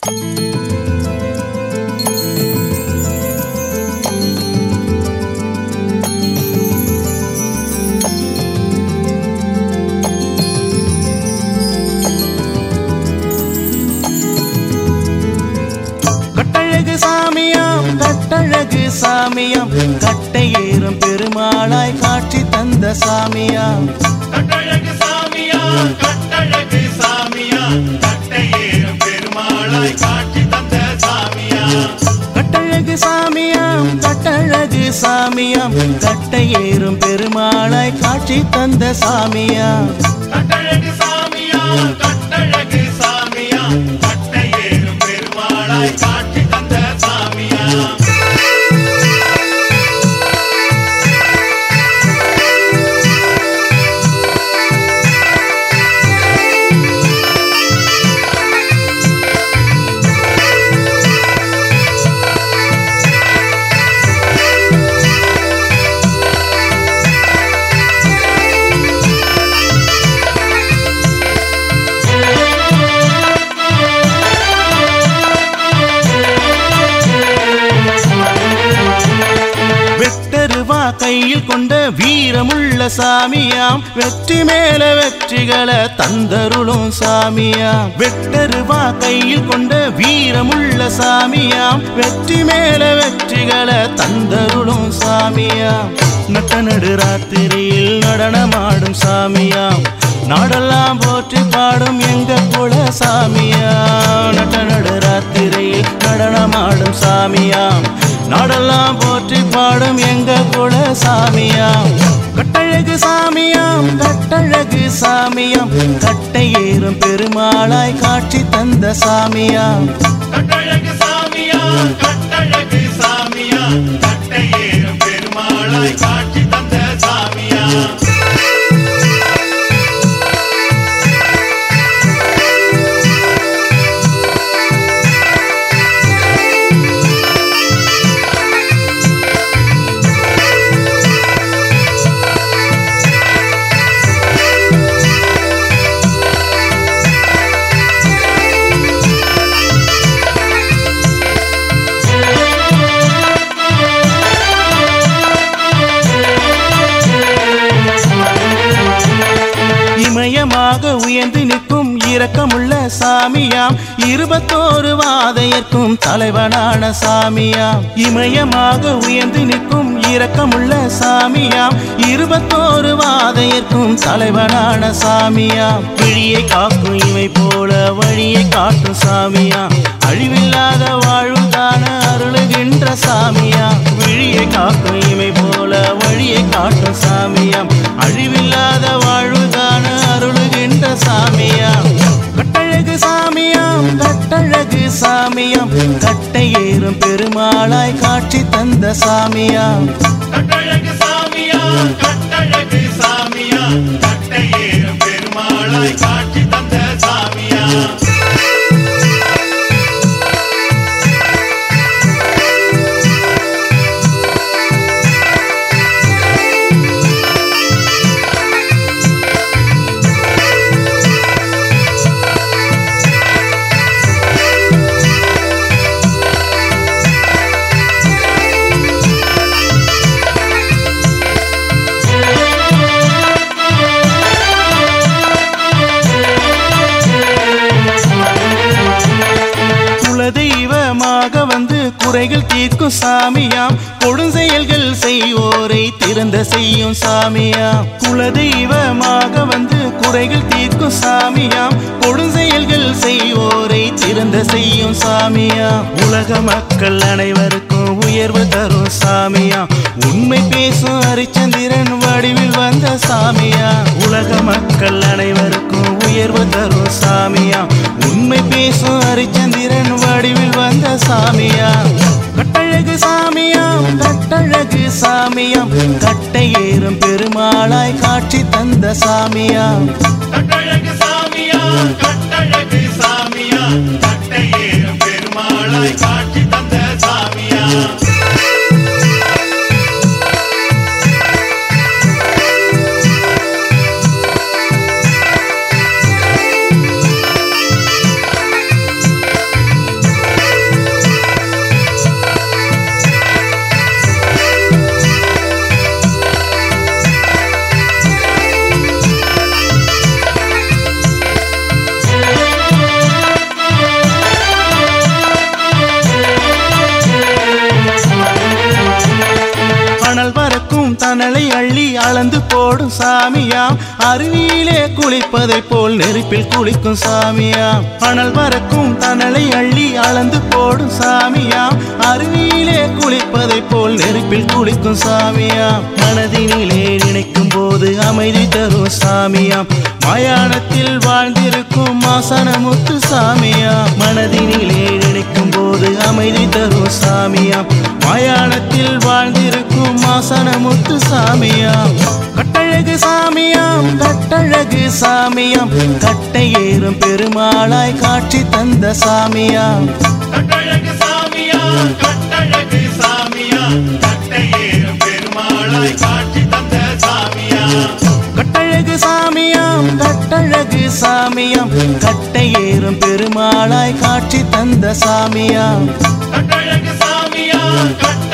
கட்டழகு சாமியாம் கட்டழகு சாமியாம் கட்டை ஏறும் பெருமாளாய் காட்சி தந்த சாமியாம் கட்டழகு சாமியா கட்டழகு சாமியா கட்டையேறும் பெருமாளாய் காட்சி தந்த சாமியா கட்டழகு சாமியாம் கட்டழகு சாமியாம் கட்டை ஏறும் பெருமாளாய் காட்சி தந்த சாமியாம் கட்டழகு சாமியா கட்டழகு சாமியா கட்டையேறும் பெருமாளாய் காட்சி தந்த சாமியா வெட்டருவா கையில் கொண்ட வீரமுள்ள சாமியாம் வெற்றி மேல வெற்றிகளை தந்தருளும் சாமியாம் வெட்டருவா கையில் கொண்ட வீரமுள்ள சாமியாம் வெற்றி மேல வெற்றிகளை தந்தருளும் சாமியாம் நட்ட நடு ராத்திரியில் நடனமாடும் சாமியாம் நாடெல்லாம் போற்றி பாடும் எங்க குல சாமியாம் நட்ட நடு ராத்திரியில் நடனமாடும் சாமியாம் நாடெல்லாம் போற்றி பாடும் எங்க குல சாமியாம் கட்டழகு சாமியாம் கட்டழகு சாமியாம் கட்டை ஏறும் பெருமாளாய் காட்சி தந்த சாமியாம் கட்டழகு சாமியா கட்டழகு சாமியா கட்டையேறும் பெருமாளாய் காட்சி தந்த சாமியா இமயமாக உயர்ந்து நிற்கும் இரக்கமுள்ள சாமியாம் இருபத்தோரு வாதையர்க்கும் தலைவனான சாமியாம் இமயமாக உயர்ந்து நிற்கும் இரக்கமுள்ள சாமியாம் இருபத்தோரு வாதையர்க்கும் தலைவனான சாமியாம் விழியை காக்கும் இவை போல வழியை காட்டும் சாமியாம் அழிவில்லாத வாழ்வு காண அருளுகின்ற சாமியாம் விழியை காக்கும் இமை போல வழியை காட்டும் சாமியாம் அழிவில்லாத வாழ்வு காண அருளுகின்ற சாமியாம் கட்டழகு சாமியாம் கட்டழகு சாமியாம் கட்டை ஏறும் பெருமாளாய் காட்சி தந்த சாமியாம் கட்டழகு சாமியா கட்டழகு சாமியா கட்டையேறும் பெருமாளாய் காட்சி தந்த சாமியா குலதெய்வமாக வந்து குறைகள் தீர்க்கும் சாமியாம் கொடுஞ்செயல்கள் செய்வோரை திறந்த செய்யும் சாமியாம் குலதெய்வமாக வந்து குறைகள் தீர்க்கும் சாமியாம் கொடுஞ்செயல்கள் செய்வோரை திறந்த செய்யும் சாமியாம் உலக மக்கள் அனைவருக்கும் உயர்வு தரும் சாமியாம் உண்மை பேசும் ஹரிச்சந்திரன் வடிவில் வந்த சாமியா உலக மக்கள் அனைவருக்கும் உயர்வு தரும் சாமியா உண்மை பேசும் ஹரிச்சந்திரன் வடிவில் வந்த சாமியா கட்டழகு சாமியாம் கட்டழகு சாமியாம் கட்டை ஏறும் பெருமாளாய் காட்சி தந்த சாமியாம் கட்டழகு சாமியா கட்டழகு சாமியா கட்டையேறும் பெருமாளாய் காட்சி தந்த சாமியா தனலை அள்ளி அளந்து போடும் சாமியாம் அருவியிலே குளிப்பதைப் போல் நெருப்பில் குளிக்கும் சாமியாம் அனல் பறக்கும் தனலை அள்ளி அளந்து போடும் சாமியாம் அருவியிலே குளிப்பதைப் போல் நெருப்பில் குளிக்கும் சாமியாம் மனதினிலே நினைக்கும் போது அமைதி தரும் சாமியாம் மயானத்தில் வாழ்ந்திருக்கும் மாசனமுத்து சாமியாம் மனதினிலே நினைக்கும் போது அமைதி தரும் சாமியாம் மயானத்தில் வாழ்ந்திருக்கும் மாசனமுத்து சாமியாம் கட்டழகு சாமியாம் கட்டழகு சாமியாம் கட்டை ஏறும் பெருமாளாய் காட்சி தந்த சாமியாம் கட்டழகு சாமியா கட்டழகு சாமியா கட்டையேறும் பெருமாளாய் காட்சி தந்த சாமியா கட்டழகு சாமியாம் கட்டழகு சாமியாம் கட்டை ஏறும் பெருமாளாய் காட்சி தந்த சாமியாம் கட்டழகு சாமியா கட்ட